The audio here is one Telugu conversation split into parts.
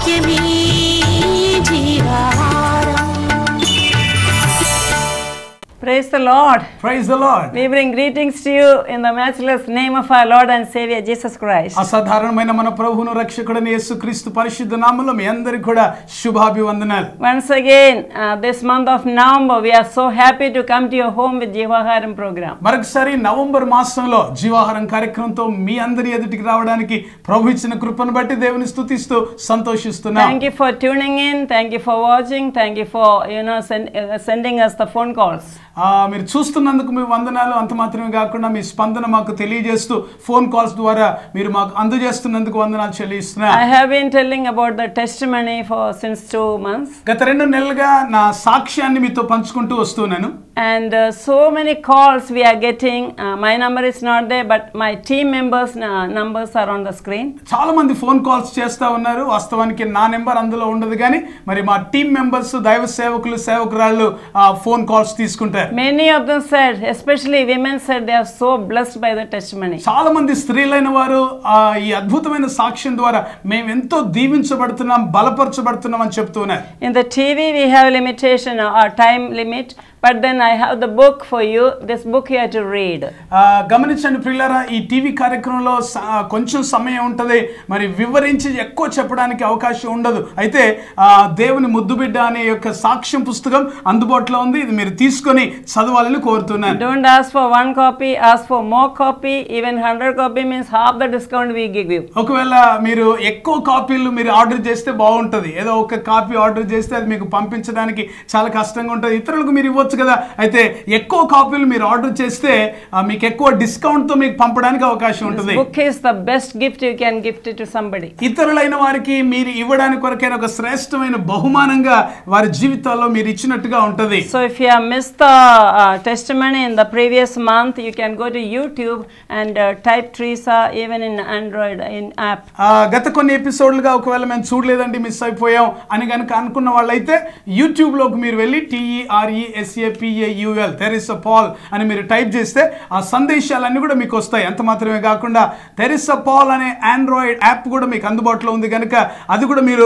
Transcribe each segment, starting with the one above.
వాక్యమే జీవాహారం Praise the Lord. Praise the Lord We bring greetings to you in the matchless name of our Lord and Savior Jesus Christ. అసాధారణమైన మన ప్రభువును రక్షకుడని యేసుక్రీస్తు పరిశుద్ధ నామంలో మీ అందరికి కూడా శుభాభివందనాలు Once again, uh, this month of November, we are so happy to come to your home with Jivaharam program. మరొకసారి నవంబర్ మాసంలో జీవాహారం కార్యక్రమంతో మీ అందరి ఎదుటికి రావడానికి ప్రభు ఇచ్చిన కృపను బట్టి దేవుని స్తుతిస్తూ సంతోషిస్తున్నాం Thank you for tuning in. Thank you for watching. Thank you for you know send, uh, sending us the phone calls. ఆ, మీరు చూస్తున్నందుకు మీ వందనాలు అంత మాత్రమే కాకుండా మీ స్పందన మాకు తెలియజేస్తూ ఫోన్ కాల్స్ ద్వారా మీరు మాకు అందజేస్తున్నందుకు వందనాలు చెల్లిస్తున్నా I have been telling about the testimony for since two months, గత రెండు నెలలుగా నా సాక్ష్యాన్ని మీతో పంచుకుంటూ వస్తున్నాను and uh, so many calls we are getting. Uh, my number is not there, but my team members' uh, numbers are on the screen. చాలా మంది ఫోన్ కాల్స్ చేస్తా ఉన్నారు వాస్తవానికి నా నెంబర్ అందులో ఉండదు కానీ మరి మా టీం మెంబర్స్ దైవ సేవకులు సేవకురాళ్ళు ఆ, ఫోన్ కాల్స్ తీసుకుంటారు Many of them said, especially women said, they are so blessed by the testimony. చాలా మంది స్త్రీలైన వారు ఆ, ఈ అద్భుతమైన సాక్ష్యం ద్వారా మేము ఎంతో దీవించబడుతున్నాం బలపరచబడుతున్నాం అని చెప్తున్నారు In the TV, we have limitation or time limit, but then I have the book for you. This book you have to read. ఆ, గమనించండి ప్రియులారా ఈ టీవీ కార్యక్రమంలో స- ఆ, కొంచెం సమయం ఉంటుంది మరి వివరించి ఎక్కువ చెప్పడానికి అవకాశం ఉండదు అయితే ఆ, దేవుని ముద్దుబిడ్డ అనే యొక్క సాక్ష్యం పుస్తకం అందుబాటులో ఉంది ఇది మీరు తీసుకొని చదవాలని కోరుతున్నాను Don't ask for one copy, ask for more copy. Even 100 copy means half the discount we give you. ఒకవేళ మీరు ఎక్కువ కాపీలు మీరు ఆర్డర్ చేస్తే బాగుంటుంది ఏదో ఒక కాపీ ఆర్డర్ చేస్తే అది మీకు పంపించడానికి చాలా కష్టంగా ఉంటుంది ఇతరులకు మీరు ఇవ్వచ్చు కదా అయితే ఎక్కువ కాపీలు మీరు ఆర్డర్ చేస్తే ఆ, మీకు ఎక్కువ డిస్కౌంట్తో మీకు పంపడానికి అవకాశం ఉంటుంది Book is the best gift you can gift it to somebody. ఇతరులైన వారికి మీరు ఇవ్వడానికి కొరకైన ఒక శ్రేష్టమైన బహుమానంగా వారి జీవితాల్లో మీరు ఇచ్చినట్టుగా ఉంటుంది So if you have missed the uh, testimony in the previous month, you can go to YouTube and uh, type Teresa even in Android in app. ఆ, గత కొన్ని ఎపిసోడ్లుగా ఒకవేళ మేము చూడలేదండి మిస్ అయిపోయాం అని కనుక అనుకున్న వాళ్ళైతే యూట్యూబ్లోకి మీరు వెళ్ళి టీఈఆర్ఈఎస్ఏపిఏయుఎల్ తెరిస పాల్ అని మీరు టైప్ చేస్తే ఆ సందేశాలన్నీ కూడా మీకు వస్తాయి అంత మాత్రమే కాకుండా తెరిస పాల్ అనే ఆండ్రాయిడ్ యాప్ కూడా మీకు అందుబాటులో ఉంది కనుక అది కూడా మీరు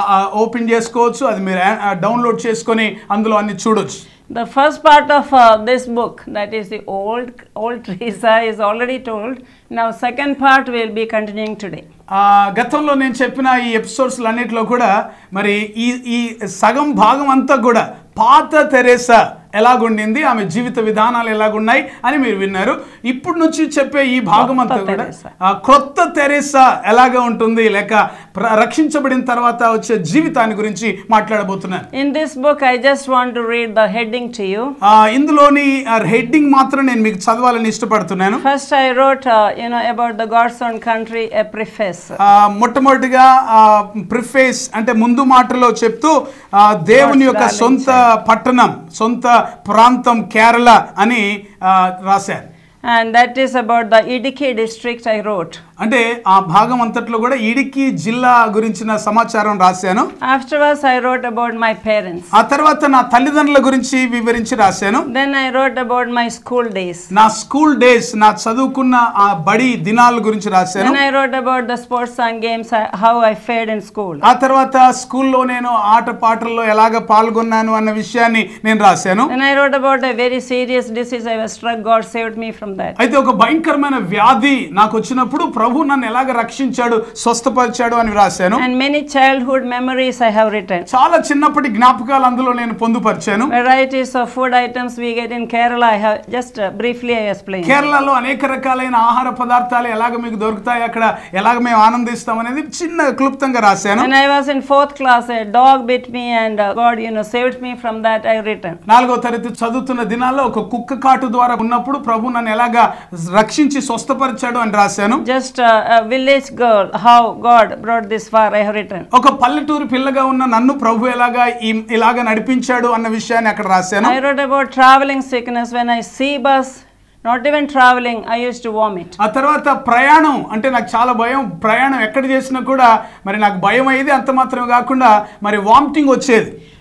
ఓపెన్ చేసుకోవచ్చు అది మీరు డౌన్లోడ్ చేసుకొని అందులో అన్ని చూడొచ్చు The first part of uh, this book, that is the old old Teresa, is already told. Now, second part will be continuing today. ఆ, గతంలో నేను చెప్పిన ఈ ఎపిసోడ్స్ అన్నిటిలో కూడా మరి ఈ ఈ సగం భాగం అంతా కూడా పాత తెరేసా ఎలాగుండింది ఆమె జీవిత విధానాలు ఎలాగున్నాయి అని మీరు విన్నారు ఇప్పుడు నుంచి చెప్పే ఈ భాగం అంతా కొత్త కూడా తెరేసా. ఆ, క్రొత్త తెరేసా ఎలాగ ఉంటుంది లేక ప్ర- రక్షించబడిన తర్వాత వచ్చే జీవితాన్ని గురించి మాట్లాడబోతున్నాను In this book, I just want to read the heading to you. ఆ, ఇందులోని హెడ్డింగ్ మాత్రం నేను మీకు చదవాలని ఇష్టపడుతున్నాను First, I wrote, uh, you know, about the God's own country, a preface. ఆ, మొట్టమొదటిగా ప్రిఫేస్ అంటే ముందు మాటలో చెప్తూ ఆ, దేవుని యొక్క God's సొంత పట్టణం సొంత ప్రాంతం కేరళ అని ఆ, రాశారు And that is about the Idiki district I wrote. అంటే ఆ భాగం అంతట్లో కూడా ఇడికి జిల్లా గురించిన సమాచారం రాశాను Afterwards, I wrote about my parents. ఆ తర్వాత నా తల్లిదండ్రుల గురించి వివరించి రాశాను Then I wrote about my school days. నా స్కూల్ డేస్ నా చదువుకున్న ఆ బడి దినాల గురించి రాశాను Then I wrote about the sports and games, I- how I fared in school. ఆ తర్వాత స్కూల్లో నేను ఆట పాటల్లో ఎలాగ పాల్గొన్నాను అన్న విషయాన్ని నేను రాశాను Then I wrote about a very serious disease I was struck. God saved me from that. అయితే ఒక భయంకరమైన వ్యాధి నాకు వచ్చినప్పుడు ప్రభు నన్ను ఎలాగ రక్షించాడు స్వస్థపరిచాడు అని రాశాను And many childhood memories I have written. చాలా చిన్నప్పటి జ్ఞాపకాలు అందులో నేను పొందుపరిచాను Varieties of food items we get in Kerala, I have just uh, briefly I explained. కేరళలో అనేక రకాలైన ఆహార పదార్థాలు ఎలాగ మీకు దొరుకుతాయి అక్కడ ఎలాగ మేము ఆనందిస్తాం అనేది చిన్న క్లుప్తంగా రాశాను When I was in fourth class, a dog bit me and uh, God, you know, saved me from that. I written. నాలుగో తరగతి చదువుతున్న దినాల్లో ఒక కుక్క కాటు ద్వారా ఉన్నప్పుడు ప్రభు నన్ను ఎలాగా రక్షించి స్వస్థపరిచాడు అని రాశాను Just uh, a village girl, how God brought this far. I have written. ఒక పల్లెటూరు పిల్లగా ఉన్న నన్ను ప్రభు ఎలాగా ఈ- ఇలాగ నడిపించాడు అన్న విషయాన్ని అక్కడ రాశాను I wrote about traveling sickness. When I see bus, not even traveling, I used to vomit. ఆ తర్వాత ప్రయాణం అంటే నాకు చాలా భయం ప్రయాణం ఎక్కడ చేసినా కూడా మరి నాకు భయం అయ్యేది అంత మాత్రమే కాకుండా మరి వామిటింగ్ వచ్చేది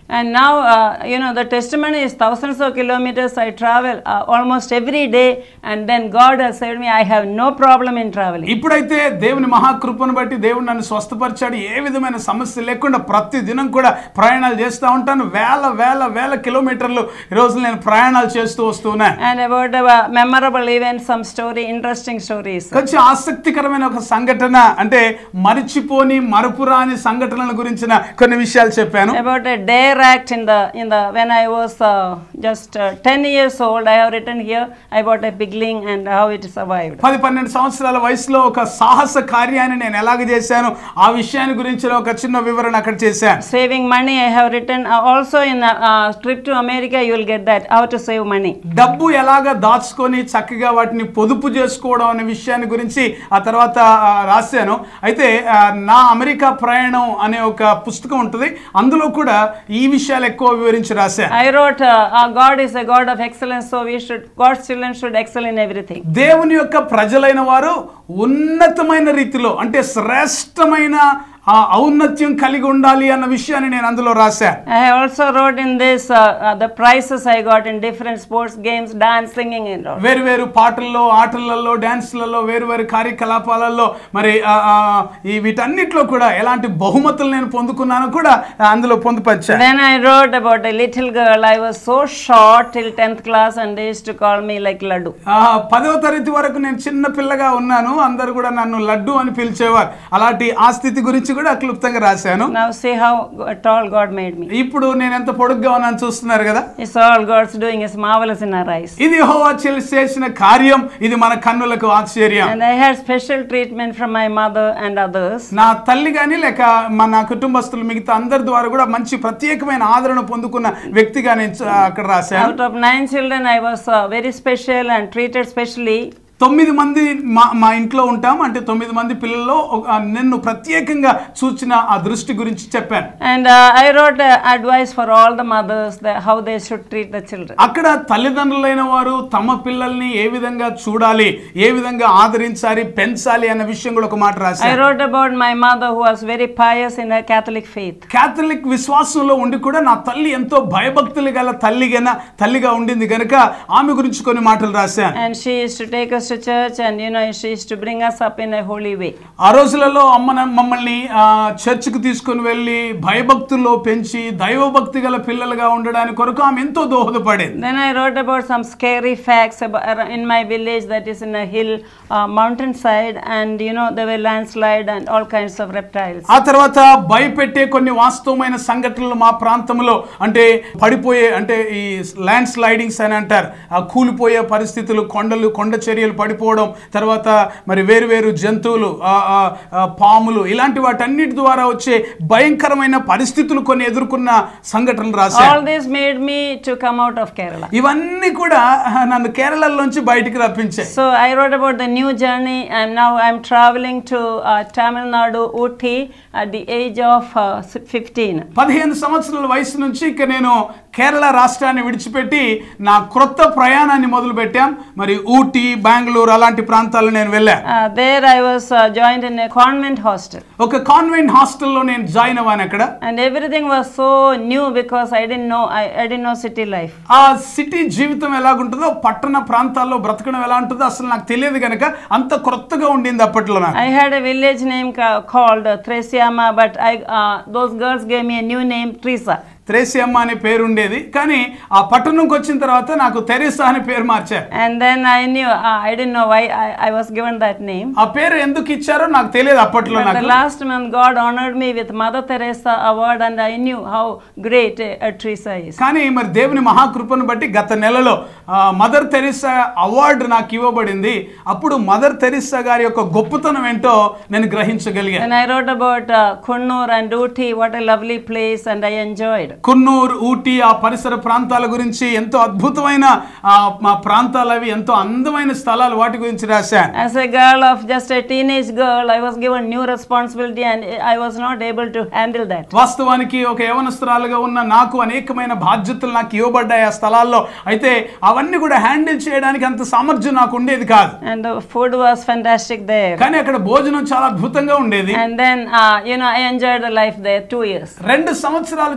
And now, uh, you know, the testimony is thousands of kilometers I travel uh, almost every day, and then God has saved me. I have no problem in traveling. ఇప్పుడైతే దేవుని మహాకృపను బట్టి దేవుడు నన్ను స్వస్థపరిచాడు ఏ విధమైన సమస్య లేకుండా ప్రతి దినం కూడా ప్రయాణాలు చేస్తూ ఉంటాను వేల వేల వేల కిలోమీటర్లు ఈరోజు నేను ప్రయాణాలు చేస్తూ వస్తున్నాను And about uh, memorable events, some story, interesting stories. కొంచెం ఆసక్తికరమైన ఒక సంఘటన అంటే మరిచిపోని మరపురాని సంఘటనల గురించిన కొన్ని విషయాలు చెప్పాను About a dare act in the in the when I was uh, just uh, 10 years old, I have written here about a pigling and how it survived. పది పన్నెండు సంవత్సరాల వయసులో ఒక సాహస కార్యాన్ని నేను ఎలాగ చేశాను ఆ విషయాన్ని గురించిన ఒక చిన్న వివరణ అక్కడ చేశాను Saving money, I have written uh, also in a uh, trip to America. You will get that how to save money. డబ్బు ఎలాగ దాచుకొని చక్కగా వాటిని పొదుపు చేసుకోవడం అనే విషయాన్ని గురించి ఆ తర్వాత ఆ, రాశాను అయితే ఆ, నా అమెరికా ప్రయాణం అనే ఒక పుస్తకం ఉంటుంది అందులో కూడా ఈ విషయాలు ఎక్కువ వివరించి రాశాను I wrote, uh, uh, God is a God of excellence, so we should God's children should excel in everything. దేవుని యొక్క ప్రజలైన వారు ఉన్నతమైన రీతిలో అంటే శ్రేష్టమైన ఆ ఔన్నత్యం కలిగి ఉండాలి అన్న విషయాన్ని నేను అందులో రాశాను I also wrote in this uh, uh, the prizes I got in different sports games, dance, singing, and all. వేరు వేరు పాటల్లో ఆటలలో డాన్స్లలో వేరు వేరు కార్యకలాపాలలో మరి ఆ, ఆ, ఈ వీటన్నిటిలో కూడా ఎలాంటి బహుమతులు నేను పొందుకున్నానో కూడా అందులో పొందుపరిచాను Then I wrote about a little girl. I was so short till 10th class, and they used to call me like Laddu. ఆ, పదవ తరగతి వరకు నేను చిన్న పిల్లగా ఉన్నాను అందరు కూడా నన్ను లడ్డు అని పిలిచేవారు అలాంటి ఆ స్థితి గురించి కూడా క్లుప్తంగా రాశాను Now see how g- tall God made me. ఇప్పుడు నేను ఎంత పొడుగ్గా ఉన్నాను చూస్తున్నారు కదా It's all God's doing is marvelous in our eyes. ఇది హోవా చేసిన కార్యం ఇది మన కన్నులకు ఆశ్చర్యం And I had special treatment from my mother and others. నా తల్లి కానీ లేక మన కుటుంబస్తులు మిగతా అందరి ద్వారా కూడా మంచి ప్రత్యేకమైన ఆదరణ పొందుకున్న వ్యక్తిగా నేను చ- అక్కడ రాశాను Out of nine children, I was uh, very special and treated specially. తొమ్మిది మంది మా మా ఇంట్లో ఉంటాం అంటే తొమ్మిది మంది పిల్లల్లో ఒక- నిన్ను ప్రత్యేకంగా చూచిన ఆ దృష్టి గురించి చెప్పాను And uh, I wrote uh, advice for all the mothers that how they should treat the children. అక్కడ తల్లిదండ్రులైన వారు తమ పిల్లల్ని ఏ విధంగా చూడాలి ఏ విధంగా ఆదరించాలి పెంచాలి అన్న విషయం కూడా ఒక మాట I రాశాను wrote about my mother who was very pious in her Catholic faith. Catholic విశ్వాసంలో ఉండి కూడా నా తల్లి ఎంతో భయభక్తులు గల తల్లిగా తల్లిగా ఉండింది కనుక ఆమె గురించి కొన్ని మాటలు రాశాను And she used to take us to church and you know she used to bring us up in a holy way. ఆ రోజులలో అమ్మ న- మమ్మల్ని ఆ, చర్చికి తీసుకొని వెళ్ళి భయభక్తుల్లో పెంచి దైవభక్తి గల పిల్లలుగా ఉండడానికి కొరకు ఆమె ఎంతో దోహదపడేది Then I wrote about some scary facts about, ar- in my village that is in a hill, uh, mountain side, and you know there were landslide and all kinds of reptiles. ఆ తర్వాత భయపెట్టే కొన్ని వాస్తవమైన సంఘటనలు మా ప్రాంతంలో అంటే పడిపోయే అంటే ఈ ల్యాండ్ స్లైడింగ్స్ అని అంటారు ఆ కూలిపోయే పరిస్థితులు కొండలు కొండ చర్యలు పడిపోవడం తర్వాత మరి వేరు వేరు జంతువులు ఆ, ఆ, ఆ, పాములు ఇలాంటి వాటన్నిటి ద్వారా వచ్చే భయంకరమైన పరిస్థితులు కొన్ని ఎదుర్కొన్న సంఘటనలు రాశారు All this made me to come out of Kerala. ఇవన్నీ కూడా నన్ను కేరళలోంచి బయటికి రప్పించాయి So I wrote about the new journey, and now I'm traveling to uh, Tamil Nadu, Ooty, at the age of uh, 15. పదిహేను సంవత్సరాల వయసు నుంచి ఇక నేను కేరళ రాష్ట్రాన్ని విడిచిపెట్టి నా క్రొత్త ప్రయాణాన్ని మొదలు పెట్టాం మరి ఊటీ బెంగళూరు అలాంటి ప్రాంతాలు నేను వెళ్ళా Uh, there I was uh, joined in a convent hostel. ఒక కాన్వెంట్ హాస్టల్లో నేను జాయిన్ అవ్వాను అక్కడ And everything was so new because I didn't know I, I didn't know city life. ఆ సిటీ జీవితం ఎలాగుంటుందో పట్టణ ప్రాంతాల్లో బ్రతకడం ఎలా ఉంటుందో అసలు నాకు తెలియదు కనుక అంత క్రొత్తగా ఉండింది అప్పట్లో నాకు I had a village name ca- called uh, Thresiama, but I uh, those girls gave me a new name, Teresa. త్రేసియమ్మ అనే పేరు ఉండేది కానీ ఆ పట్టణంకి వచ్చిన తర్వాత నాకు తెరేసా అనే పేరు మార్చారు And then I knew uh, I didn't know why I, I was given that name. ఆ పేరు ఎందుకు ఇచ్చారో నాకు తెలియదు అప్పట్లో But the నాకు last month, God honored me with Mother Teresa award, and I knew how great a, a Teresa is. కానీ మరి దేవుని మహాకృపను బట్టి గత నెలలో ఆ, మదర్ తెరిసా అవార్డు నాకు ఇవ్వబడింది అప్పుడు మదర్ తెరిసా గారి యొక్క గొప్పతనం ఏంటో నేను గ్రహించగలిగాను And I wrote about uh, Kunnur and Ooty, what a lovely place, and I enjoyed. కున్నూరు Ooty ఆ పరిసర ప్రాంతాల గురించి ఎంతో అద్భుతమైన ఆ, మా ప్రాంతాలు అవి ఎంతో అందమైన స్థలాలు వాటి గురించి రాశాను As a girl of just a teenage girl, I was given new responsibility, and I was not able to handle that. వాస్తవానికి ఒక యవనస్తురాలుగా ఉన్న నాకు అనేకమైన బాధ్యతలు నాకు ఇవ్వబడ్డాయి ఆ స్థలాల్లో అయితే అవన్నీ కూడా హ్యాండిల్ చేయడానికి అంత సామర్థ్యం నాకు ఉండేది కాదు And the food was fantastic there. కానీ అక్కడ భోజనం చాలా అద్భుతంగా ఉండేది And then, uh, you know, I enjoyed the life there two years. రెండు సంవత్సరాలు చాలా అద్భుతమైన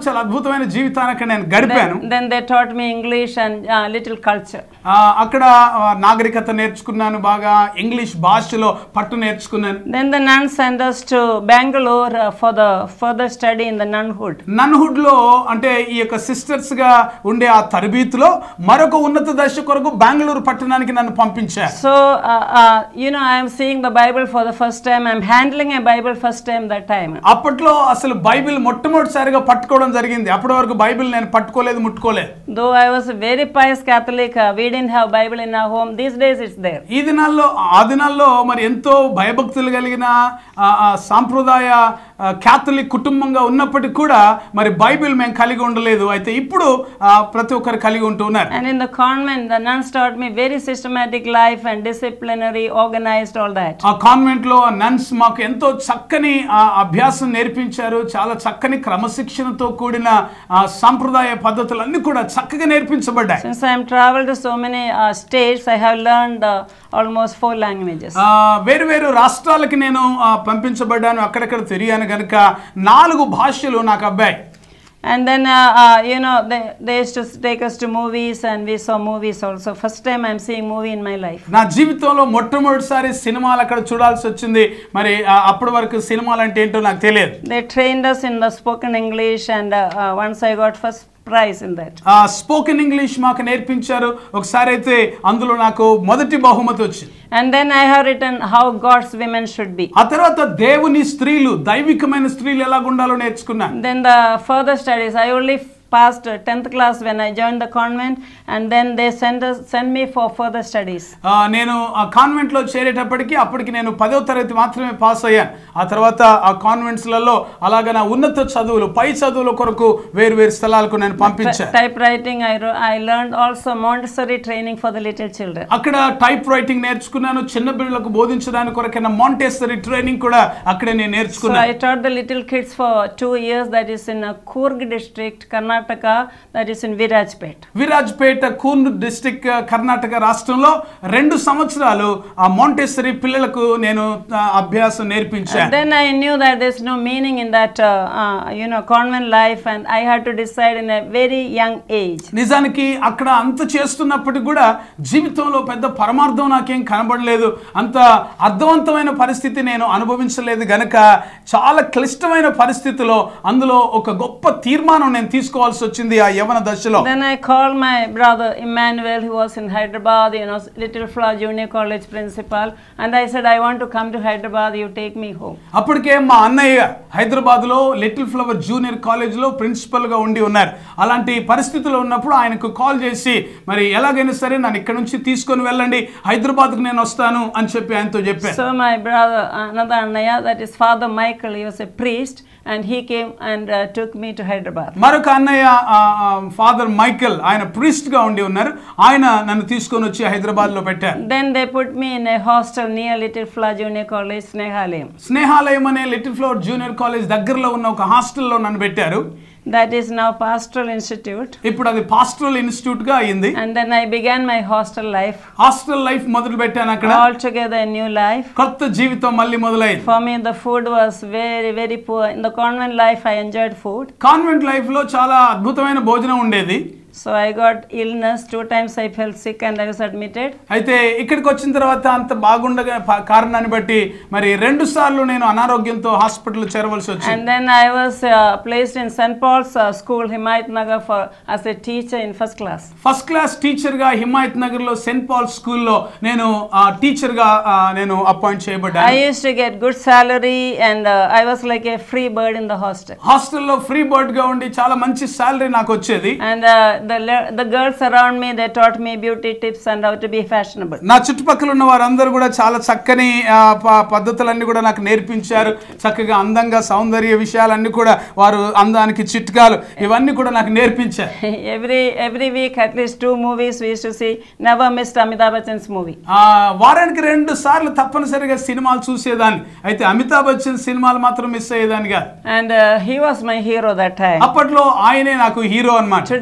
అద్భుతమైన జీవితాన్ని అక్కడ నేను గడిపాను Then, then they taught me English and uh, little culture. ఆ, అక్కడ ఆ, నాగరికత నేర్చుకున్నాను బాగా ఇంగ్లీష్ భాషలో పట్టు నేర్చుకున్నాను Then the nuns sent us to Bangalore uh, for the further study in the nunhood. నన్హుడ్ లో అంటే ఈ యొక్క సిస్టర్స్ గా ఉండే ఆ తరబీతులో మరొక ఉన్నత దశ కొరకు బెంగళూరు పట్టణానికి నన్ను పంపించారు So, uh, uh, you know, I am seeing the Bible for the first time. I'm handling a Bible first time that time. అప్పట్లో అసలు బైబిల్ మొట్టమొదటిసారిగా పట్టుకోవడం జరిగింది అప్పటి వరకు బైబిల్ నేను పట్టుకోలేదు ముట్టుకోలేదు Though I was a very pious Catholic, uh, we didn't have Bible in our home. These days it's there. ఈ దినాల్లో ఆ దినాల్లో మరి ఎంతో భయభక్తులు కలిగిన ఆ, ఆ, సాంప్రదాయ ఆ, క్యాథలిక్ కుటుంబంగా ఉన్నప్పటికీ కూడా మరి బైబిల్ మేము కలిగి ఉండలేదు అయితే ఇప్పుడు ఆ, ప్రతి ఒక్కరు కలిగి ఉంటూ ఉన్నారు And in the convent, the nuns taught me very systematic life and disciplinary, organized, all that. ఆ కాన్వెంట్ లో నన్స్ మాకు ఎంతో చక్కని ఆ, అభ్యాసం నేర్పించారు చాలా చక్కని క్రమశిక్షణతో కూడిన ఆ, సాంప్రదాయ పద్ధతులన్నీ కూడా చక్కగా నేర్పించబడ్డాయి Since I am traveled to so many uh, states, I have learned uh, almost four languages. ఆ, వేరు వేరు రాష్ట్రాలకి నేను ఆ, పంపించబడ్డాను అక్కడక్కడ తిరిగాను కనుక నాలుగు భాషలు నాకు అబ్బాయి And then, uh, uh, you know, they, they used to take us to movies and we saw movies also. First time I'm seeing movie in my life. నా జీవితంలో మొట్టమొదటిసారి సినిమాలు అక్కడ చూడాల్సి వచ్చింది మరి ఆ, అప్పటి వరకు సినిమాలు అంటే ఏంటో నాకు తెలియదు They trained us in the spoken English and uh, uh, once I got first prize in that. ఆ స్పోకెన్ ఇంగ్లీష్ మాకు నేర్పించారు ఒకసారి అయితే అందులో నాకు మొదటి బహుమతి వచ్చింది And then I have written how God's women should be. ఆ తర్వాత దేవుని స్త్రీలు దైవికమైన స్త్రీలు ఎలా ఉండాలో నేర్చుకున్నాను Then the further studies, I only f- passed uh, 10th class when I joined the convent and then they sent us sent me for further studies. ఆ, నేను ఆ కాన్వెంట్ లో చేరేటప్పటికి అప్పటికి నేను పదో తరగతి మాత్రమే పాస్ అయ్యాను ఆ తర్వాత ఆ కాన్వెంట్స్లలో అలాగ నా ఉన్నత చదువులు పై చదువుల కొరకు వేరు వేరు స్థలాలకు నేను పంపించాను Typewriting, I, wrote, I learned also Montessori training for the little children. అక్కడ టైప్ రైటింగ్ నేర్చుకున్నాను చిన్న పిల్లలకు బోధించడానికి కొరకైనా మాంటెసరీ ట్రైనింగ్ కూడా అక్కడే నేను So నేర్చుకున్నాను I taught the little kids for two years, that is in uh, Coorg district, Karnataka, that is in Virajpet. Virajpet Coorg district Karnataka రాష్ట్రంలో రెండు సంవత్సరాలు ఆ మాంటెసరీ పిల్లలకు నేను ఆ, అభ్యాసం నేర్పించాను Then I knew that there's no meaning in that, uh, uh, you know, convent life, and I had to decide in a very young age. నిజానికి అక్కడ అంత చేస్తున్నప్పటికి కూడా జీవితంలో పెద్ద పరమార్థం నాకేం కనబడలేదు అంత అర్థవంతమైన పరిస్థితి నేను అనుభవించలేదు గనక చాలా క్లిష్టమైన పరిస్థితిలో అందులో ఒక గొప్ప తీర్మానం నేను తీసుకోవాల్సి వచ్చింది ఆ యవన దశలో Then I called my brother Emmanuel, who was in Hyderabad, you know, Little Flower Junior College principal, and I said, I want to come to Hyderabad, you take me home. అప్పటికే మా అన్నయ్య హైదరాబాద్లో లిటిల్ ఫ్లవర్ జూనియర్ కాలేజ్లో ప్రిన్సిపల్గా ఉండి ఉన్నారు అలాంటి పరిస్థితుల్లో ఉన్నప్పుడు ఆయనకు కాల్ చేసి మరి ఎలాగైనా సరే నన్ను ఇక్కడ నుంచి తీసుకొని వెళ్ళండి హైదరాబాద్కు నేను వస్తాను అని చెప్పి ఆయనతో చెప్పాను So my brother, another Annaya, that is Father Michael, he was a priest, and he came and uh, took me to Hyderabad. మరొక అన్నయ్య ఫాదర్ మైకెల్ ఆయన priest గా ఉండి ఉన్నారు ఆయన నన్ను తీసుకొని వచ్చి హైదరాబాద్ లో పెట్టారు Then they put me in a hostel near Little Flower Junior College, Snehalayam. స్నేహాలయం అనే లిటిల్ ఫ్లవర్ జూనియర్ కాలేజ్ దగ్గరలో ఉన్న ఒక హాస్టల్లో నన్ను పెట్టారు That is now Pastoral Institute. ఇప్పుడు అది పాస్టరల్ ఇన్స్టిట్యూట్ గా అయింది And then I began my hostel life. Hostel life మొదలు పెట్టాను అక్కడ Altogether a new life. కొత్త జీవితం మళ్ళీ మొదలైంది For me, the food was very, very poor. In the convent life, I enjoyed food. Convent life లో చాలా అద్భుతమైన భోజనం ఉండేది So I got illness. Two times I felt sick and I was admitted. అయితే ఇక్కడికి వచ్చిన తర్వాత అంత బాగుండగా ప- కారణాన్ని బట్టి మరి రెండు సార్లు నేను అనారోగ్యంతో హాస్పిటల్ చేరవలసి వచ్చింది And then I was uh, placed in St. Paul's uh, School, Himayat Nagar, for, as a teacher in first class. First class teacher గా హిమాయత్ నగర్ లో సెయింట్ పాల్ స్కూల్లో నేను టీచర్ గా ఆ, నేను అపాయింట్ I చేయబడ్డాను used to get good salary and uh, I was like a free bird in the hostel. హాస్టల్లో ఫ్రీ బర్డ్ గా ఉండి చాలా మంచి సాలరీ నాకు వచ్చేది And uh, the, le- the girls around me, they taught me beauty tips and how to be fashionable. నా చుట్టుపక్కల ఉన్న వారందరూ కూడా చాలా చక్కని ఆ, ప- పద్ధతులన్నీ కూడా నాకు నేర్పించారు చక్కగా అందంగా సౌందర్య విషయాలన్నీ కూడా వారు అందానికి చిట్కాలు ఇవన్నీ కూడా నాకు నేర్పించారు every every week, at least two movies we used to see. Never missed Amitabh Bachchan's movie. ఆ, వారానికి రెండు సార్లు తప్పనిసరిగా సినిమాలు చూసేదాన్ని అయితే అమితాబ్ బచ్చన్ సినిమాలు మాత్రం మిస్ అయ్యేదాన్ని కాదు And uh, he was my hero that time. అప్పట్లో ఆయనే నాకు హీరో అన్నమాట Today,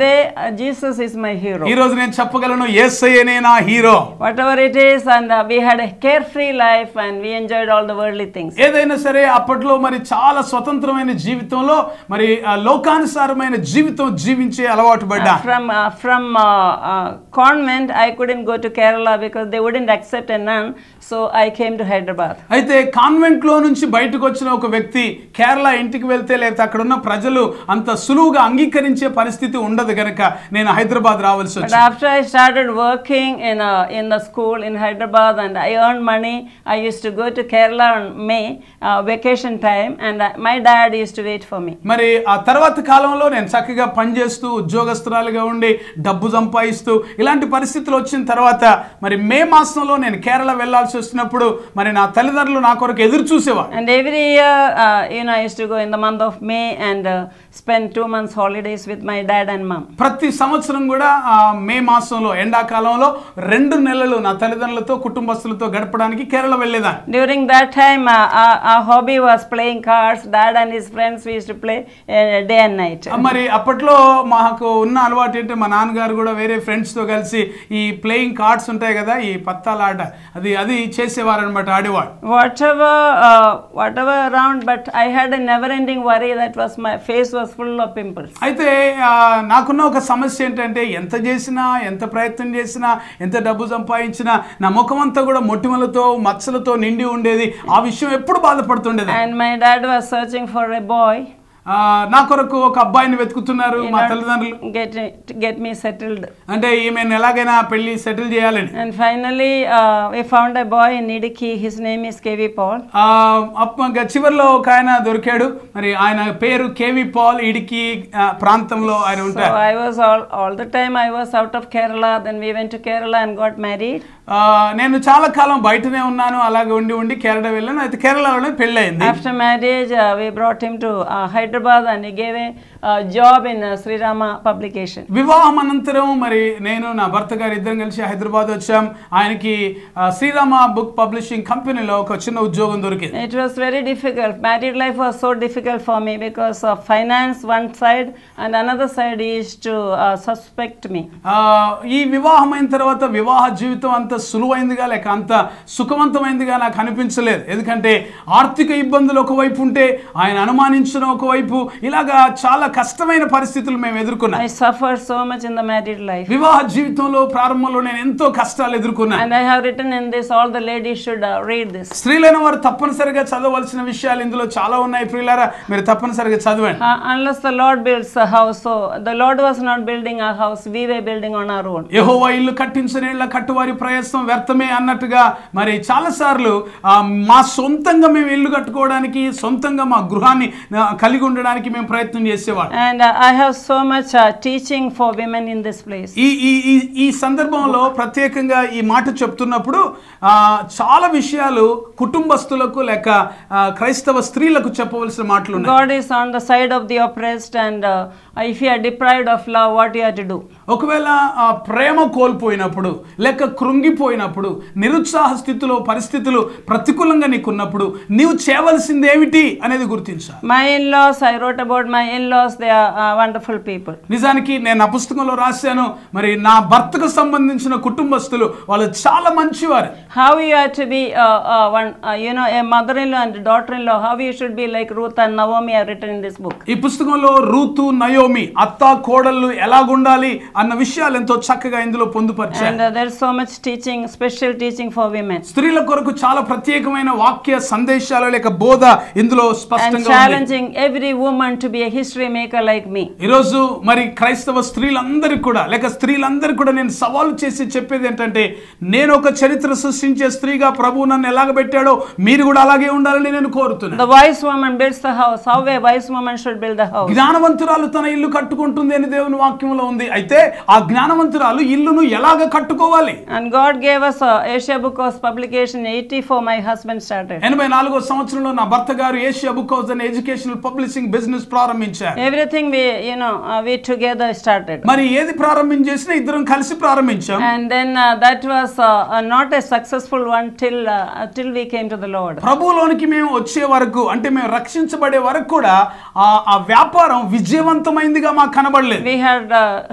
uh, Jesus is my hero. ఈ రోజు నేను చెప్పగలను ఏసయ్యనే నా hero Whatever it is, and uh, we had a carefree life and we enjoyed all the worldly things. ఏదైనా సరే అప్పట్లో మరి చాలా స్వతంత్రమైన జీవితంలో మరి ఆ లోకానుసారమైన జీవితం జీవించే అలవాటు పడ్డా From uh, from uh, uh, convent, I couldn't go to Kerala because they wouldn't accept a nun, so I came to Hyderabad. అయితే కాన్వెంట్ లో నుంచి బయటకు వచ్చిన ఒక వ్యక్తి కేరళ ఇంటికి వెళ్తే లేకపోతే అక్కడ ఉన్న ప్రజలు అంత సులువుగా అంగీకరించే పరిస్థితి ఉండదు గనక నేను హైదరాబాద్ రావాల్సి But వచ్చింది after I started working in a, in the school in Hyderabad and I earned money, I used to go to Kerala on May uh, vacation time, and uh, my dad used to wait for me. మరి ఆ తర్వాత కాలంలో నేను చక్కగా పనిచేస్తూ ఉద్యోగస్తురాలుగా ఉండి డబ్బు సంపాదిస్తూ ఇలాంటి పరిస్థితులు వచ్చిన తర్వాత మరి మే మాసంలో నేను కేరళ వెళ్ళాల్సి వచ్చినప్పుడు మరి నా తల్లిదండ్రులు నా కొరకు ఎదురు చూసేవారు And every year, uh, you know, I used to go in the month of May and uh, spend two months holidays with my dad and mom. ప్రతి సంవత్సరం కూడా ఆ మే మాసంలో ఎండాకాలంలో రెండు నెలలు నా తల్లిదండ్రులతో కుటుంబస్తులతో గడపడానికి కేరళ వెళ్ళేదాన్ని During that time, uh, our, our hobby was playing cards. Dad and his friends we used to play uh, day and night. మరి అప్పట్లో మాకు ఉన్న అలవాటు ఏంటంటే మా నాన్నగారు కూడా వేరే ఫ్రెండ్స్తో కలిసి ఈ ప్లేయింగ్ కార్డ్స్ ఉంటాయి కదా ఈ పత్తాల ఆట అది అది చేసేవారనమాట ఆడేవాడు Whatever, uh, whatever around, but I had a never-ending worry that was my face was full of pimples. అయితే ఆ, నాకున్న ఒక సమస్య ఏంటంటే ఎంత చేసినా ఎంత ప్రయత్నం చేసినా ఎంత డబ్బు సంపాదించినా నా ముఖం అంతా కూడా మొటిమలతో మచ్చలతో నిండి ఉండేది ఆ విషయం ఎప్పుడు బాధపడుతుండేది And my dad was searching for a boy ఆ, నా కొరకు ఒక అబ్బాయిని వెతుకుతున్నారు in మా order తల్లిదండ్రులు to get, to get me settled. అంటే ఈమెను ఎలాగైనా పెళ్లి సెటిల్ చేయాలని And finally, uh, we found a boy in Idiki. His name is KV Paul. ఆ, అప్ప- ఇంకా చివరిలో ఒక ఆయన దొరికాడు మరి ఆయన పేరు కేవి పాల్ ఇడికి ఆ, ప్రాంతంలో ఆయన So ఉంటారు I was all, all the time I was out of Kerala. Then we went to Kerala and got married. ఆ, నేను చాలా కాలం బయటనే ఉన్నాను అలాగే ఉండి ఉండి కేరళ వెళ్ళాను అయితే కేరళలోనే పెళ్ళి అయింది After marriage, uh, we brought him to uh, Hyderabad and he gave a uh, job in uh, Sri Rama publication. వివాహం అనంతరం మరి నేను నా భర్త గారు ఇద్దరం కలిసి హైదరాబాద్ వచ్చాం ఆయనకి ఆ, శ్రీరామ బుక్ పబ్లిషింగ్ కంపెనీలో ఒక చిన్న ఉద్యోగం దొరికింది It was very difficult. Married life was so difficult for me because of finance one side and another side is to uh, suspect me. ఆ, ఈ వివాహం అయిన తర్వాత వివాహ జీవితం అంత సులువైందిగా లేక అంత సుఖవంతమైందిగా నాకు అనిపించలేదు ఎందుకంటే ఆర్థిక ఇబ్బందులు ఒకవైపు ఉంటే ఆయన అనుమానించడం ఒకవైపు ఇలాగా చాలా కష్టమైన పరిస్థితులు మేము ఎదుర్కొన్నాం I suffered so much in the married life. వివాహ జీవితంలో ప్రారంభంలో నేను ఎంతో కష్టాలు ఎదుర్కొన్నాను And I have written in this, all the ladies should uh, read this. స్త్రీలైన వారు తప్పనిసరిగా చదవలసిన విషయాలు ఇందులో చాలా ఉన్నాయి ప్రియులారా మీరు తప్పనిసరిగా చదవండి Uh, unless the Lord builds a house, so the Lord was not building a house, we were building on our own. యెహోవా ఇల్లు కట్టించనేళ్ల కట్టువారి ప్రయత్నం వ్యర్థమే అన్నట్టుగా మరి చాలాసార్లు ఆ, మా సొంతంగా మేము ఇల్లు కట్టుకోవడానికి సొంతంగా మా గృహాన్ని ఆ, కలిగి ఉండడానికి మేము ప్రయత్నం చేసేవాళ్ళం And uh, I have so much uh, teaching for women in this place. ఈ ఈ ఈ ఈ సందర్భంలో ప్రత్యేకంగా ఈ మాట చెప్తున్నప్పుడు ఆ, చాలా విషయాలు కుటుంబస్తులకు లేక ఆ, క్రైస్తవ స్త్రీలకు చెప్పవలసిన మాటలు ఉన్నాయి God is on the side of the oppressed, and uh, if you are deprived of love, what you have to do? ఒకవేళ ఆ ప్రేమ కోల్పోయినప్పుడు లేక కృంగిపోయినప్పుడు నిరుత్సాహ స్థితిలో పరిస్థితులు ప్రతికూలంగా నీకున్నప్పుడు నీవు చేయవలసింది ఏమిటి అనేది గుర్తించాలి My in-laws, I wrote about my in-laws. They are uh, wonderful people. నిజానికి నేను ఆ పుస్తకంలో రాశాను మరి నా భర్తకు సంబంధించిన కుటుంబస్తులు వాళ్ళు చాలా మంచివారు How you have to be, uh, uh, one, uh, you know, a mother-in-law and a daughter-in-law. How you should be like Ruth and Naomi are written in this book. ఈ పుస్తకంలో రూతు నయోమి అత్త కోడళ్ళు ఎలాగుండాలి అన్న విషయాలు ఎంతో చక్కగా ఇందులో పొందుపరిచారు And uh, there's so much teaching, special teaching for women. స్త్రీల కొరకు చాలా ప్రత్యేకమైన వాక్య సందేశాలు లేక బోధ ఇందులో And స్పష్టంగా ఉంది challenging every woman to be a history maker like me. ఈరోజు మరి క్రైస్తవ స్త్రీలందరికీ కూడా లేక స్త్రీలందరికీ కూడా నేను సవాలు చేసి చెప్పేది ఏంటంటే నేను ఒక చరిత్ర సృష్టించే స్త్రీగా ప్రభు నన్ను ఎలాగ పెట్టాడో మీరు కూడా అలాగే ఉండాలని నేను కోరుతున్నాను The wise woman builds the house. How a wise woman should build the house. జ్ఞానవంతురాలు తన ఇల్లు కట్టుకుంటుంది అని దేవుని వాక్యంలో ఉంది అయితే ఆ జ్ఞానవంతురాలు ఇల్లును ఎలాగ కట్టుకోవాలి And God gave us a Asia Book of Publication 84. My husband started. ఎనభై నాలుగో సంవత్సరంలో నా భర్త గారు ఏషియా బుక్ హౌస్ అనే ఎడ్యుకేషనల్ పబ్లిషింగ్ బిజినెస్ ప్రారంభించారు Everything we, you know, uh, we together started. మరి ఏది ప్రారంభించేసినా ఇద్దరం కలిసి ప్రారంభించాం And then uh, that was uh, uh, not a successful one till uh, till we came to the Lord. ప్రభువులోనికి మేము వచ్చే వరకు అంటే మేము రక్షించబడే వరకు కూడా ఆ ఆ వ్యాపారం విజయవంతమైందిగా మాకు కనబడలేదు We had uh, had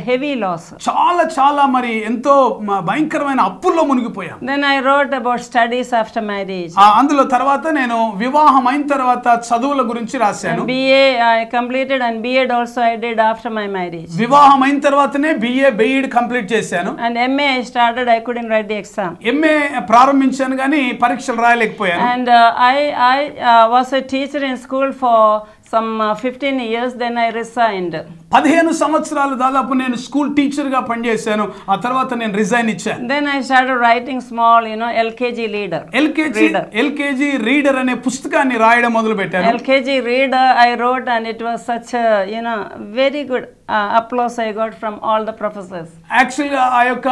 heavy loss. చాలా చాలా మరి ఎంతో మ- భయంకరమైన అప్పుల్లో మునిగిపోయాను Then I wrote about studies after marriage. ఆ, అందులో తర్వాత నేను వివాహం అయిన తర్వాత చదువుల గురించి రాశాను And BA I completed and BEd also I did after my marriage. వివాహం అయిన తర్వాతనే బిఏ బీఈడ్ కంప్లీట్ చేశాను And MA I started, I couldn't write the exam. MA ప్రారంభించాను కానీ పరీక్షలు రాయలేకపోయాను And uh, I, I uh, was a teacher in school for some uh, 15 years, then I resigned. పదిహేను సంవత్సరాలు దాదాపు నేను స్కూల్ టీచర్గా పనిచేశాను ఆ తర్వాత నేను రిజైన్ ఇచ్చాను Then I started writing small, you know, LKG leader. LKG Reader. LKG reader అనే పుస్తకాన్ని రాయడం మొదలు పెట్టాను LKG reader I wrote and it was such a, you know, very good uh, applause I got from all the professors. యాక్చువల్గా ఆ యొక్క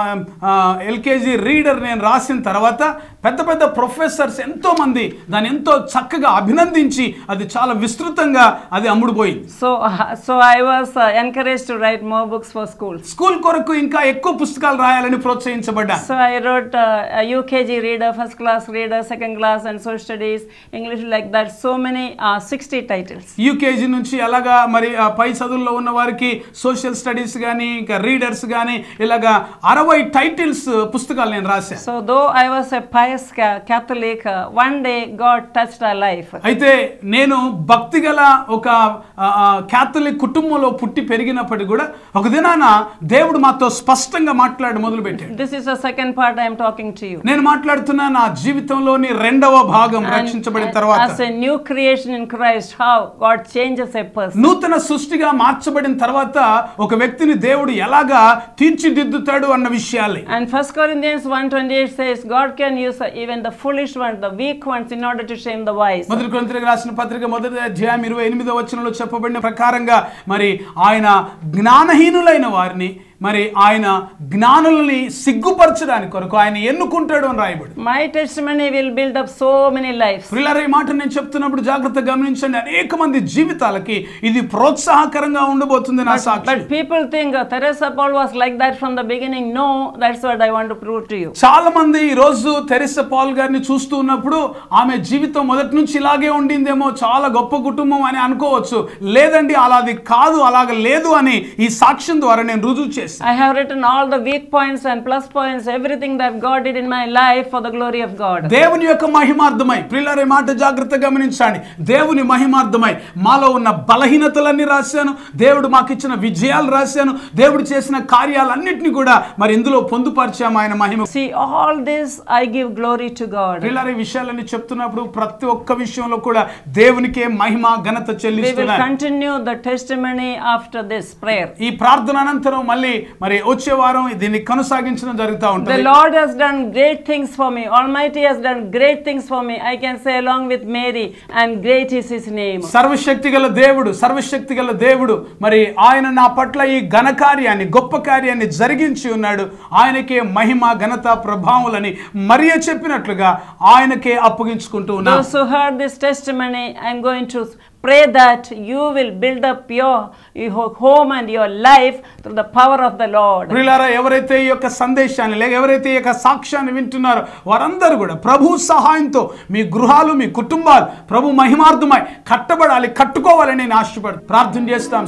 ఎల్కేజీ రీడర్ నేను రాసిన తర్వాత పెద్ద పెద్ద ప్రొఫెసర్స్ ఎంతో మంది దాన్ని ఎంతో చక్కగా అభినందించి అది చాలా విస్తృతంగా అది అమ్ముడుపోయింది So, uh, so I was uh, encouraged to write more books for schools. School కొరకు ఇంకా ఎక్కువ పుస్తకాలు రాయాలని ప్రోత్సహించబడ్డా So I wrote uh, a UKG reader, first class reader, second class and social studies, English like that. So many, uh, 60 titles. UKG నుంచి అలాగా మరి ఆ పై చదువుల్లో ఉన్న వారికి సోషల్ స్టడీస్ కానీ ఇంకా రీడర్స్ కానీ ఇలాగా అరవై టైటిల్స్ పుస్తకాలు నేను రాశాను So though I was a pious ca- Catholic, uh, one day God touched our life. అయితే నేను భక్తి గల ఒక ఆ, ఆ, క్యాథలిక్ కుటుంబంలో పుట్టి పెరిగినప్పటికీ కూడా ఒక దినాన దేవుడు మాతో స్పష్టంగా మాట్లాడి మొదలుపెట్టాడు This is the second part I am talking to you. నేను మాట్లాడుతున్న నా జీవితంలోని రెండవ భాగం రక్షించబడిన తర్వాత As a new creation in Christ, how God changes a person. నూతన సృష్టిగా మార్చబడిన తర్వాత ఒక వ్యక్తిని దేవుడు ఎలాగా తీర్చిదిద్దుతాడు అన్న విషయాలే And First Corinthians 1.28 says, God can use uh, even the foolish ones, the weak ones, in order to shame the wise. మొదటి కొరింథీయులకు రాసిన పత్రిక మొదటి అధ్యాయం ఇరవై ఎనిమిదో వచనంలో చెప్పబడిన ప్రకారంగా మరి ఆయన జ్ఞానహీనులైన వారిని మరి ఆయన జ్ఞానులని సిగ్గుపరచడానికి కొరకు ఆయన ఎన్నుకుంటాడు అని రాయబడి My testimony will build up so many lives. ప్రిల్లర ఈ మాట నేను చెప్తున్నప్పుడు జాగ్రత్త గమనించండి అనేక మంది జీవితాలకి ఇది ప్రోత్సాహకరంగా ఉండబోతుంది నా సాక్షి But people think uh, Teresa Paul was like that from the beginning. No, that's what I want to prove to you. చాలా మంది ఈ రోజు తెరిస పాల్ గారిని చూస్తూ ఉన్నప్పుడు ఆమె జీవితం మొదటి నుంచి ఇలాగే ఉండిందేమో చాలా గొప్ప కుటుంబం అని అనుకోవచ్చు లేదండి అలాది కాదు అలాగ లేదు అని ఈ సాక్ష్యం ద్వారా నేను రుజువు చేశాను I have written all the weak points and plus points, everything that God did in my life for the glory of God. దేవుని యొక్క మహిమార్థమై ప్రిల్లరే మాట జాగ్రత్త గమనించండి దేవుని మహిమార్థమై మాలో ఉన్న బలహీనతలన్నీ రాశాను దేవుడు మాకు ఇచ్చిన విజయాలు రాశాను దేవుడు చేసిన కార్యాలన్నింటినీ కూడా మరి ఇందులో పొందుపరిచాము ఆయన మహిమ See, all this I give glory to God. ప్రిల్లరే ఈ విషయాలన్నీ చెప్తున్నప్పుడు ప్రతి ఒక్క విషయంలో కూడా దేవునికే మహిమ ఘనత We will చెల్లిస్తున్నాను continue the testimony after this prayer. ఈ ప్రార్థన అనంతరం మళ్ళీ మరి వచ్చే వారం దీన్ని కొనసాగించడం జరుగుతూ The ఉంటుంది Lord has done great things for me. Almighty has done great things for me. I can say along with Mary, and great is His name. సర్వశక్తి గల దేవుడు సర్వశక్తి గల దేవుడు మరి ఆయన నా పట్ల ఈ ఘన కార్యాన్ని గొప్ప కార్యాన్ని జరిగించి ఉన్నాడు ఆయనకే మహిమ ఘనత ప్రభావములని మరియ చెప్పినట్లుగా ఆయనకే అప్పగించుకుంటూ ఉన్నాను Those who heard this testimony, I'm going to pray that you will build up your, your home and your life through the power of the Lord. ప్రియులారా ఎవరైతే ఈ యొక్క సందేశాన్ని లేక ఎవరైతే ఈ యొక్క సాక్ష్యాన్ని వింటున్నారో వారందరూ కూడా ప్రభు సహాయంతో మీ గృహాలు మీ కుటుంబాలు ప్రభు మహిమార్థమై కట్టబడాలి కట్టుకోవాలని నేను ఆశపడు ప్రార్థన చేస్తాం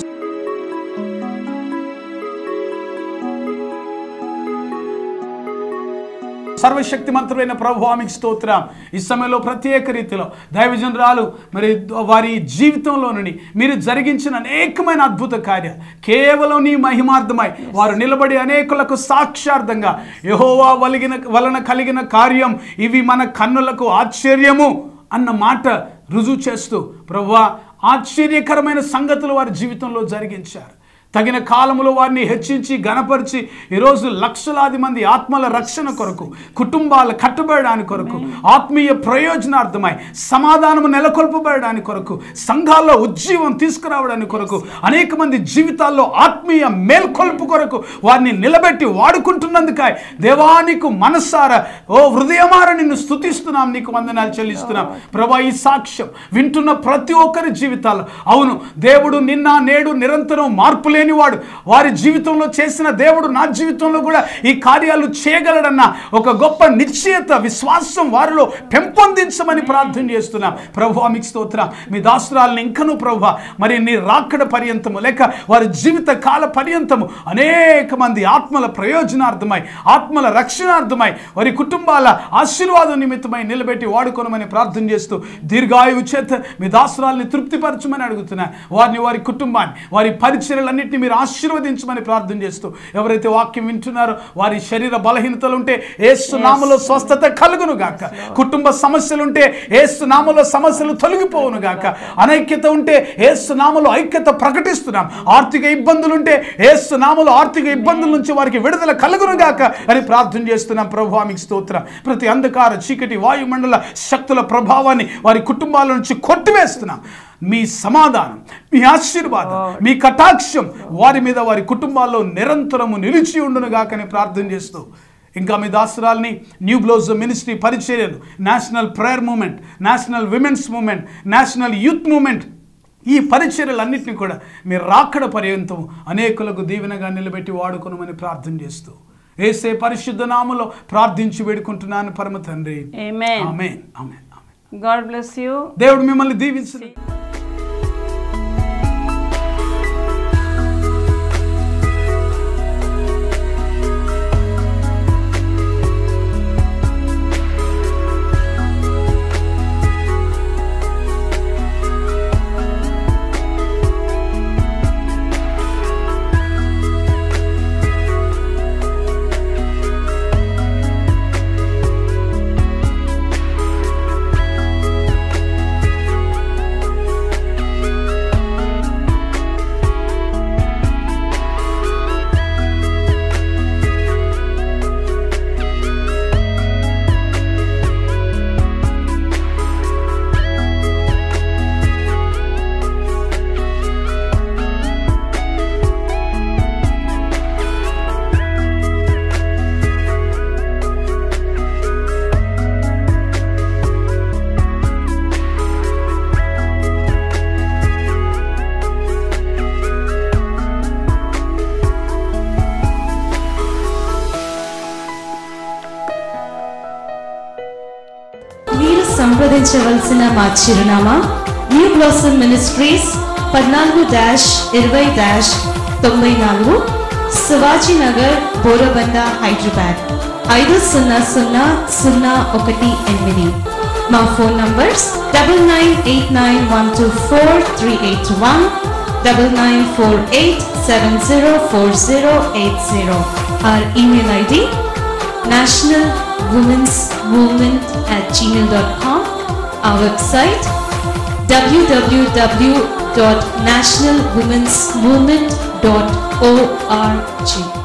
సర్వశక్తి మంత్రులైన ప్రభు ఆమెకు స్తోత్రం ఈ సమయంలో ప్రత్యేక రీతిలో దైవజనరాలు మరి వారి జీవితంలో నుండి మీరు జరిగించిన అనేకమైన అద్భుత కార్యాలు కేవలం నీ మహిమార్థమై వారు నిలబడి అనేకులకు సాక్షార్థంగా యహోవా వలిగిన వలన కలిగిన కార్యం ఇవి మన కన్నులకు ఆశ్చర్యము అన్న మాట రుజువు చేస్తూ ప్రభువా ఆశ్చర్యకరమైన సంగతులు వారి జీవితంలో జరిగించారు తగిన కాలములో వారిని హెచ్చించి గణపరిచి ఈరోజు లక్షలాది మంది ఆత్మల రక్షణ కొరకు కుటుంబాలు కట్టబడడానికి కొరకు ఆత్మీయ ప్రయోజనార్థమై సమాధానము నెలకొల్పబడడానికి కొరకు సంఘాల్లో ఉజ్జీవం తీసుకురావడానికి కొరకు అనేక మంది జీవితాల్లో ఆత్మీయ మేల్కొల్పు కొరకు వారిని నిలబెట్టి వాడుకుంటున్నందుకాయ దేవానికి మనస్సారా ఓ హృదయమార నిన్ను స్తుతిస్తున్నాం నీకు వందనాలు చెల్లిస్తున్నాం ప్రభా ఈ సాక్ష్యం వింటున్న ప్రతి ఒక్కరి జీవితాల్లో అవును దేవుడు నిన్న నేడు నిరంతరం మార్పు లేనివాడు వారి జీవితంలో చేసిన దేవుడు నా జీవితంలో కూడా ఈ కార్యాలు చేయగలడన్న ఒక గొప్ప నిశ్చయత విశ్వాసం వారిలో పెంపొందించమని ప్రార్థన చేస్తున్నాం ప్రభు మీకు స్తోత్రం మీ దాసురాలను ఇంకను ప్రభు మరి నీ రాకడ పర్యంతము లేక వారి జీవిత కాల పర్యంతము అనేక మంది ఆత్మల ప్రయోజనార్థమై ఆత్మల రక్షణార్థమై వారి కుటుంబాల ఆశీర్వాదం నిమిత్తమై నిలబెట్టి వాడుకోనమని ప్రార్థన చేస్తూ దీర్ఘాయువు చేత మీ దాసురాల్ని తృప్తిపరచమని అడుగుతున్నా వారిని వారి కుటుంబాన్ని వారి పరిచర్యలన్నింటినీ మీరు ఆశీర్వదించమని ప్రార్థన చేస్తూ ఎవరైతే వాక్యం వింటున్నారో వారి శరీర బలహీనతలు ఉంటే ఏసు నామలో స్వస్థత కలుగును గాక కుటుంబ సమస్యలు ఉంటే ఏసు నామలో సమస్యలు తొలగిపోవును గాక అనైక్యత ఉంటే ఏసు నామలో ఐక్యత ప్రకటిస్తున్నాం ఆర్థిక ఇబ్బందులు ఉంటే ఏసు నామలో ఆర్థిక ఇబ్బందుల నుంచి వారికి విడుదల కలుగును గాక అని ప్రార్థన చేస్తున్నాం ప్రభు మీకు స్తోత్రం ప్రతి అంధకార చీకటి వాయుమండల శక్తుల ప్రభావాన్ని వారి కుటుంబాల నుంచి కొట్టివేస్తున్నాం మీ సమాధానం మీ ఆశీర్వాదం మీ కటాక్షం వారి మీద వారి కుటుంబాల్లో నిరంతరము నిలిచి ఉండును గాకని ప్రార్థన చేస్తూ ఇంకా మీ దాసరాల్ని న్యూ బ్లౌజ్ మినిస్ట్రీ పరిచర్యలు National Prayer Movement National Women's Movement National Youth Movement ఈ పరిచర్యలన్నింటినీ కూడా మీరు రాకడ పర్యంతం అనేకులకు దీవెనగా నిలబెట్టి వాడుకొనమని ప్రార్థన చేస్తూ ఏసే పరిశుద్ధ నామలో ప్రార్థించి వేడుకుంటున్నాను పరమ తండ్రి Amen. Amen amen amen God bless you. దేవుడు మిమ్మల్ని దీవించు మీరు సంప్రదించవలసిన మా చిరునామా న్యూ బ్లాసమ్ మినిస్ట్రీస్ పద్నాలుగు డాష్ ఇరవై డాష్ తొంభై నాలుగు శివాజీ నగర్ బోరబండ హైదరాబాద్ ఐదు సున్నా సున్నా సున్నా ఒకటి ఎనిమిది మా phone numbers double nine eight nine one two four three eight one double nine four eight seven zero four zero eight zero or email ID National Women's Movement at gmail.com. Our website www.nationalwomensmovement.org.